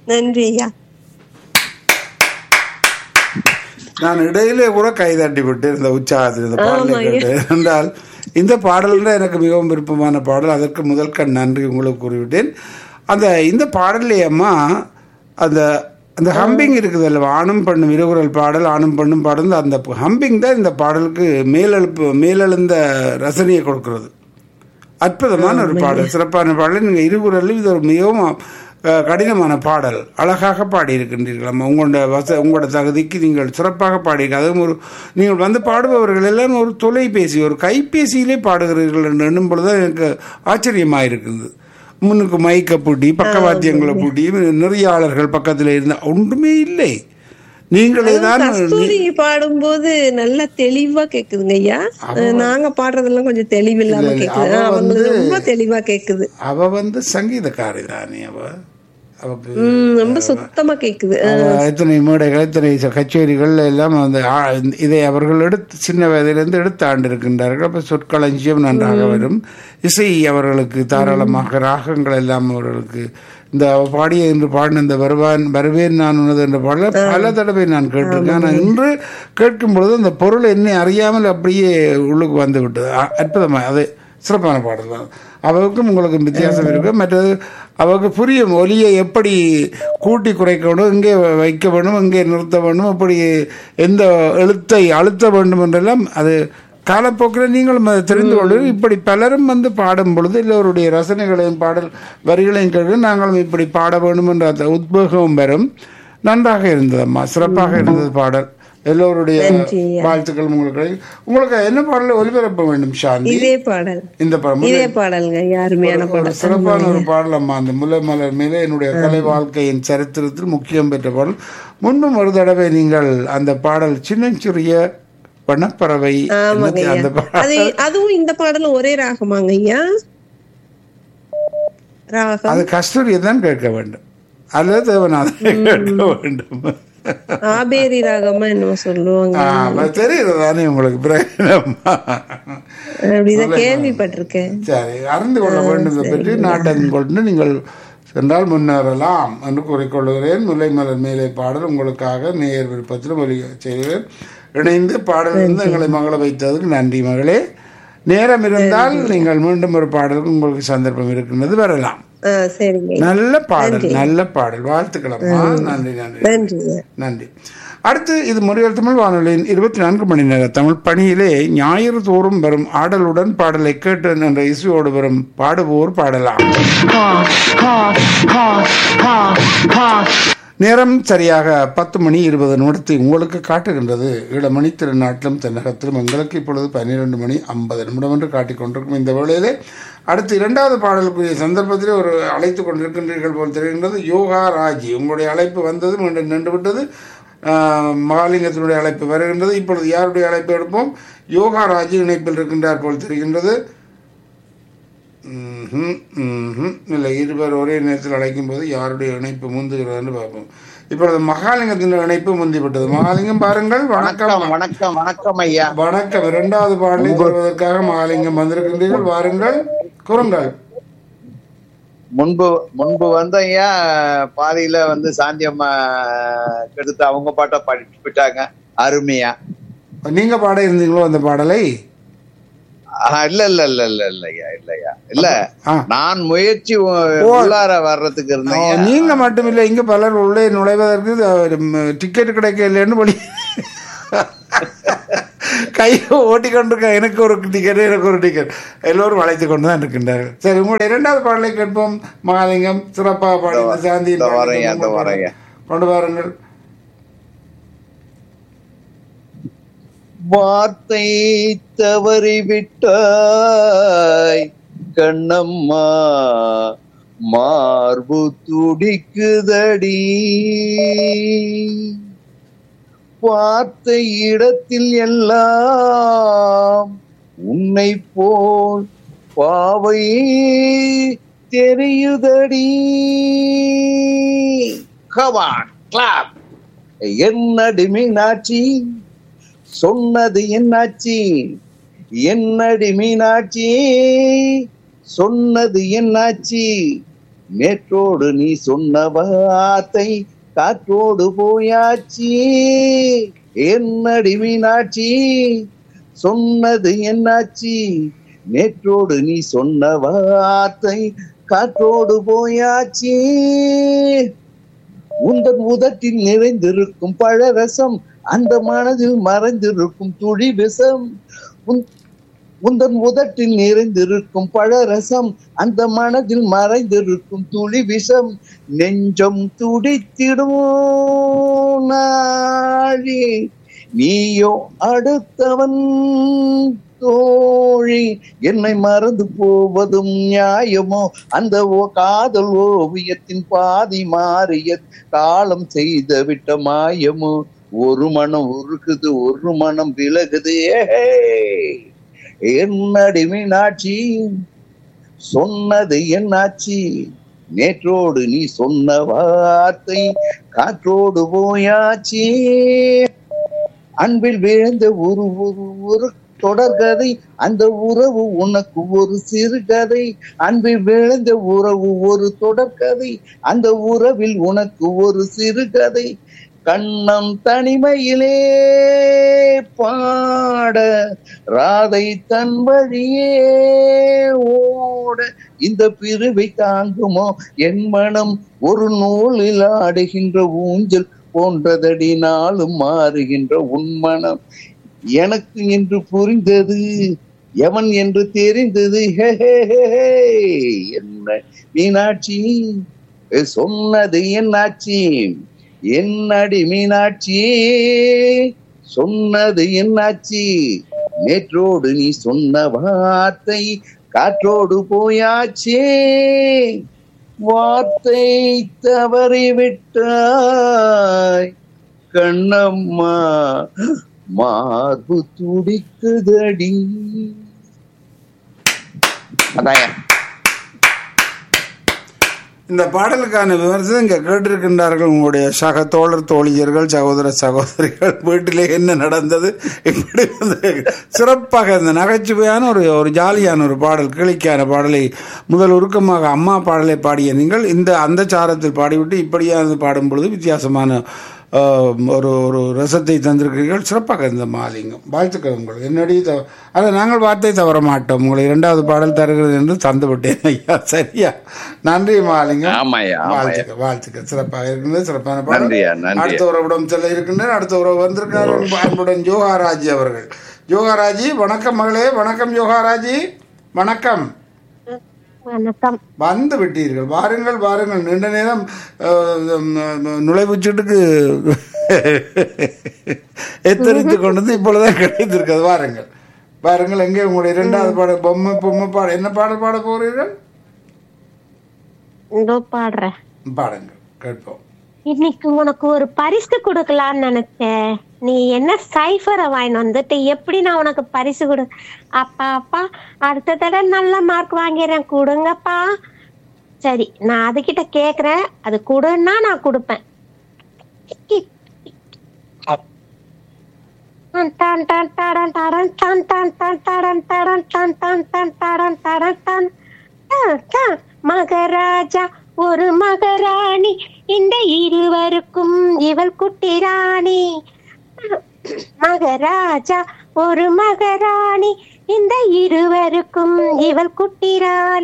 நன்றி ஐயா நான் இடையிலே கூட கைதட்டி விட்டு இந்த உற்சாகத்தில் இந்த பாடலை ஆமாங்க. கேட்டேன் என்றால் இந்த பாடல் தான் எனக்கு மிகவும் விருப்பமான பாடல் அதற்கு முதற்கண் நன்றி உங்களுக்கு கூறிவிட்டேன் அந்த இந்த பாடலே அம்மா அந்த அந்த ஹம்பிங் இருக்குது அல்லவா ஆணும் பெண்ணும் இருகுரல் பாடல் ஆணும் பெண்ணும் பாடல் அந்த ஹம்பிங் தான் இந்த பாடலுக்கு மேலெழுப்பு மேலெழுந்த ரசனையை கொடுக்கிறது அற்புதமான ஒரு பாடல் சிறப்பான பாடல் நீங்கள் இருகுரலில் இது ஒரு மிகவும் அஹ், கடினமான பாடல் அழகாக பாடியிருக்கின்றீர்கள் அம்மா உங்களோட வச உங்களோட தகுதிக்கு நீங்கள் சிறப்பாக பாடியிருக்க அதுவும் ஒரு நீங்கள் வந்து பாடுபவர்கள் எல்லாம் ஒரு தொலைபேசி ஒரு கைபேசியிலே பாடுகிறீர்கள் என்று எண்ணும் பொழுது எனக்கு ஆச்சரியமாக இருக்குது முன்னுக்கு மைக்கை பூட்டி பக்கவாத்தியங்களை பூட்டி நிறைய ஆளர்கள் பக்கத்தில் இருந்த ஒன்றுமே இல்லை நீங்களே தான் கஸ்தூரி பாடும்போது நல்லா தெளிவா கேக்குதுங்க ஐயா நாங்க பாடுறதெல்லாம் கொஞ்சம் தெளிவில்லாம கேக்குது அவ அவங்களுக்கு ரொம்ப தெளிவா கேக்குது அவ வந்து சங்கீதக்காரி தானே அவ அவக்கு உம் ரொம்ப சுத்தமா கேக்குது அவ எத்தனை மேடைகள் எத்தனை ச- கச்சேரிகள் எல்லாம் அந்த ஆ- இதை அவர்கள் எடுத்து சின்ன வயதிலிருந்து எடுத்து ஆண்டிருக்கின்றார்கள் அப்போ சொற்களஞ்சியம் நன்றாக வரும் இசை அவர்களுக்கு தாராளமாக ராகங்கள் எல்லாம் அவர்களுக்கு இந்த அவ பாடிய என்று பாடின இந்த வருவான் வருவேன் நான் உனது என்ற பாடல பல தடவை நான் கேட்டிருக்கேன் ஆனால் இன்று கேட்கும் பொழுது அந்த பொருள் என்னை அறியாமல் அப்படியே உள்ளுக்கு வந்து விட்டது அ- அற்புதமா அது சிறப்பான பாடல் தான் அவருக்கும் உங்களுக்கும் வித்தியாசம் இருக்கு மற்றது அவருக்கு புரியும் ஒலியை எப்படி கூட்டி குறைக்கணும் எங்கே வைக்க வேண்டும் எங்கே நிறுத்த வேண்டும் எப்படி எந்த எழுத்தை அழுத்த வேண்டும் என்றெல்லாம் அது காலப்போக்கில் நீங்களும் அதை தெரிந்து கொண்டு இப்படி பலரும் வந்து பாடும் பொழுது எல்லோருடைய ரசனைகளையும் பாடல் வரிகளையும் கேட்க நாங்களும் இப்படி பாட வேண்டும் என்ற அந்த உத்வேகம் வரும் நன்றாக இருந்தது அம்மா சிறப்பாக இருந்தது பாடல் எல்லோருடைய நன்றி ஐயா. வாழ்த்துக்கள் உங்களுக்கு உங்களுக்கு என்ன பாடலை ஒலிபரப்ப வேண்டும் சாந்தி இதே பாடல் இந்த படம் இதே பாடல்ங்க ஐயா அருமையான ஒரு பாடல் சிறப்பான ஒரு பாடல் அம்மா அந்த முல்லை மலர் மேலே என்னுடைய கலை வாழ்க்கையின் சரித்திரத்தில் முக்கியம் பெற்ற பாடல் முன்பும் ஒரு தடவை நீங்கள் அந்த பாடல் சின்னஞ்சிறிய வனப்பறவை ஆமாங்க என்னது அந்த ஐயா பாடல் அது அதுவும் இந்த பாடலும் ஒரே ராகமாங்க ஐயா ராகம் அது கஸ்தூரியை தான் கேட்க வேண்டும் அல்லது தேவநாதனை கேட்க வேண்டும் ஆபேரி ராகமா என்னமோ சொல்லுவாங்க ஆமா தெரியுது தானே உங்களுக்கு பிரயோஜனமா அப்படிதான் கேள்விப்பட்டிருக்கேன் சரி அறிந்து கொள்ள வேண்டும் இதை பற்றி நாட்டம் கொண்டு நீங்கள் சென்றால் முன்னேறலாம் என்று கூறிக்கொள்கிறேன் முல்லை மலர் மேலே பாடல் உங்களுக்காக நேயர் விருப்பத்தில் ஒலி செய்கிறேன் இணைந்து பாடலிருந்து எங்களை மகள வைத்ததுக்கு நன்றி மகளே நேரம் இருந்தால் நீங்கள் மீண்டும் ஒரு பாடலுக்கு உங்களுக்கு சந்தர்ப்பம் இருக்கின்றது வரலாம் ஆ சரிங்க நல்ல பாடல் நல்ல பாடல் வாழ்த்துக்களம்மா நன்றி நன்றி நன்றி ஐயா. நன்றி அடுத்து இது முறைகள் தமிழ் வானொலியின் இருபத்தி நான்கு மணி நேர தமிழ் பணியிலே ஞாயிறு தோறும் வரும் ஆடலுடன் பாடலை கேட்டு என்ற இசையோடு வரும் பாடுவோர் பாடலாம் நேரம் சரியாக பத்து மணி இருபது நிமிடத்தை உங்களுக்கு காட்டுகின்றது இளமணி திருநாட்டிலும் தென்னகத்திலும் எங்களுக்கு இப்பொழுது பன்னிரெண்டு மணி ஐம்பது நிமிடம் என்று காட்டிக் கொண்டிருக்கும் இந்த வேளையிலே அடுத்து இரண்டாவது பாடலுக்குரிய சந்தர்ப்பத்திலே ஒரு அழைத்து கொண்டிருக்கின்றீர்கள் போல் தெரிகின்றது யோகா ராஜி உங்களுடைய அழைப்பு வந்தது மீண்டும் நின்று விட்டது ஆஹ், மகாலிங்கத்தினுடைய அழைப்பு வருகின்றது இப்பொழுது யாருடைய அழைப்பு எடுப்போம் யோகா ராஜி இணைப்பில் இருக்கின்றார் போல் தெரிகின்றது ம்ஹும், ம்ஹும். இல்லை இருவர் ஒரே நேரத்தில் அழைக்கும் போது யாருடைய இணைப்பு முந்துகிறதுன்னு பார்ப்போம் இப்பொழுது மகாலிங்கத்தின் இணைப்பு முந்திவிட்டது மகாலிங்கம் பாருங்கள் வணக்கம் வணக்கம் வணக்கம் வணக்கம் ஐயா வணக்கம் இரண்டாவது பாடலை தருவதற்காக மகாலிங்கம் வந்திருக்கின்றீர்கள் வாருங்கள் கூறுங்கள் முன்பு முன்பு வந்த ஐயா பாதியில வந்து சாந்தியம்மா கெடுத்து அவங்க பாட்டை பாடிட்டு போயிட்டாங்க அருமையா நீங்க பாட இருந்தீங்களோ அந்த பாடலை ஆஹ், இல்ல இல்ல இல்ல இல்ல இல்லையா இல்லையா இல்ல ஆ. நான் முயற்சி உ- உள்ளார வர்றதுக்கு ஆ, இருந்தேன் நீங்க மட்டுமில்லை இங்க பலர் உள்ளே நுழைவதற்கு டிக்கெட் கிடைக்கலன்னு படி கையை ஓட்டி கொண்டிருக்க எனக்கு ஒரு டிக்கெட் எனக்கு ஒரு டிக்கெட் எல்லோரும் அழைத்து கொண்டு தான் இருக்கின்றார்கள் சரி உங்களுடைய இரண்டாவது பாடலை கேட்போம் மகாலிங்கம் சிறப்பாக பாடி இந்த சாந்தியின் இதோ பாடலை வரேன், இதோ வரேன். கொண்டு வாருங்கள் வார்த்தை தவறி விட்டாய் கண்ணம்மா மார்பு துடிக்குதடி வார்த்தை இடத்தில் எல்லாம் உன்னை போல் பாவை தெரியுதடி கவான் கிளாப் என்னடி மீனாட்சி சொன்னது என்னாச்சி என்னடி மீனாட்சி சொன்னது என்னாச்சி நேற்றோடு நீ சொன்ன வார்த்தை காற்றோடு போயாச்சு என்னடி மீனாட்சி சொன்னது என்னாச்சு நேற்றோடு நீ சொன்ன வார்த்தை காற்றோடு போயாச்சு உந்தன் உதட்டில் நிறைந்திருக்கும் பழரசம் அந்த மனதில் மறைந்திருக்கும் துளி விஷம் உன்- உந்தன் உதட்டில் நிறைந்திருக்கும் பழரசம் அந்த மனதில் மறைந்திருக்கும் துளி விஷம் நெஞ்சம் துடித்திடும் நாழி நீயோ அடுத்தவன் தோழி என்னை மறந்து போவதும் நியாயமோ அந்த ஓ- காதல் ஓவியத்தின் பாதி மாறிய காலம் செய்த விட்ட மாயமோ ஒரு மனம் உருகுது ஒரு மனம் விலகுது ஏஹே! என்னடி மீனாட்சி சொன்னது என்னாச்சு நேற்றோடு நீ சொன்ன வார்த்தை காற்றோடு போயாச்சு அன்பில் விழுந்த ஒரு ஒரு ஒரு தொடர்கதை அந்த உறவு உனக்கு ஒரு சிறுகதை அன்பில் விழுந்த உறவு ஒரு தொடர்கதை அந்த உறவில் உனக்கு ஒரு சிறுகதை கண்ணம் தனிமையிலே பாட ராதை தன் வழியே ஓட இந்த பிரிவை தாங்குமோ என் மனம் ஒரு நூலில் ஆடுகின்ற ஊஞ்சல் போன்றதடி நாளும் மாறுகின்ற உன் மனம் எனக்கு என்று புரிந்தது எவன் என்று தெரிந்தது ஹே, ஹே, ஹே, ஹே. என்ன மீனாட்சி சொன்னது என்னாச்சி என்னடி மீனாட்சி சொன்னது என்னாச்சி நேற்றோடு நீ சொன்ன வார்த்தை காற்றோடு போயாச்சே வார்த்தை தவறிவிட்டாய் கண்ணம்மா மார்பு துடிக்குதடி அதாயா இந்த பாடலுக்கான விமர்சனம் இங்கே கேட்டிருக்கின்றார்கள் உங்களுடைய சக தோழர் தோழியர்கள் சகோதர சகோதரிகள் வீட்டிலே என்ன நடந்தது இப்படி வந்து சிறப்பாக இந்த நகைச்சுவையான ஒரு ஒரு ஜாலியான ஒரு பாடல் கிளிக்கான பாடலை முதல் உருக்கமாக அம்மா பாடலை பாடிய நீங்கள் இந்த அந்த சாரத்தில் பாடிவிட்டு இப்படியானது பாடும் பொழுது வித்தியாசமான ஆஹ், ஒரு ஒரு ரசத்தை தந்திருக்கிறீர்கள் சிறப்பாக இந்த மாலிங்கம் வாழ்த்துக்கள் உங்களுக்கு என்னுடைய த- அதை நாங்கள் வார்த்தை தவற மாட்டோம் உங்களை இரண்டாவது பாடல் தருகிறது என்று தந்து விட்டேன் ஐயா சரியா நன்றி மாலிங்கம் ஆமாய்யா ஆமாய்யா வாழ்த்துக்கள் வாழ்த்துக்கள் சிறப்பாக இருக்கின்றது சிறப்பான பாடல் நன்றியா, நன்றியா. அடுத்த உறவிடம் செல்ல இருக்கின்றனர் அடுத்த உறவு வந்திருக்கிறார் அன்பு- அன்புடன் யோகாராஜி அவர்கள் யோகாராஜி வணக்கம் மகளே வணக்கம் யோகாராஜி வணக்கம் வணக்கம் வந்து விட்டீர்கள் வாருங்கள் வாருங்கள் நீண்ட நேரம் அஹ், நுழைவுச்சீட்டுக்கு எத்தரித்து கொண்டு வந்து இப்பொழுதுதான் கிடைத்திருக்கிறது வாருங்கள் வாருங்கள் எங்கே உங்களுடைய இரண்டாவது பாடல் பொம்மை பொம்மை பாட என்ன பாடல் பாட போகிறீர்கள் இதோ பாடுறேன் பாடுங்கள் கேட்போம் இன்னைக்கு உனக்கு ஒரு பரிசு கொடுக்கலாம்னு நினைச்சேன் நீ என்ன சைஃபரை வாங்கிட்டு வந்துட்டு எப்படி நான் உனக்கு பரிசு கொடு அப்பா அப்பா அடுத்த தடவை நல்ல மார்க் வாங்கிறேன் கொடுங்கப்பா சரி நான் அதுகிட்ட கேக்குறேன் அது கொடுன்னா நான் கொடுப்பேன் டான் டான் டான் டாடன் டாடன் டான் டான் டான் டாடன் டாடன் டான் டான் டான் டாடன் டாடன் டான் டான் டான். மகராஜா ஒரு மகராணி இந்த இருவருக்கும் இவள் குட்டி ராணி மகராஜா ஒரு மகராணி இந்த இருவருக்கும் இவள் குட்டி ராணி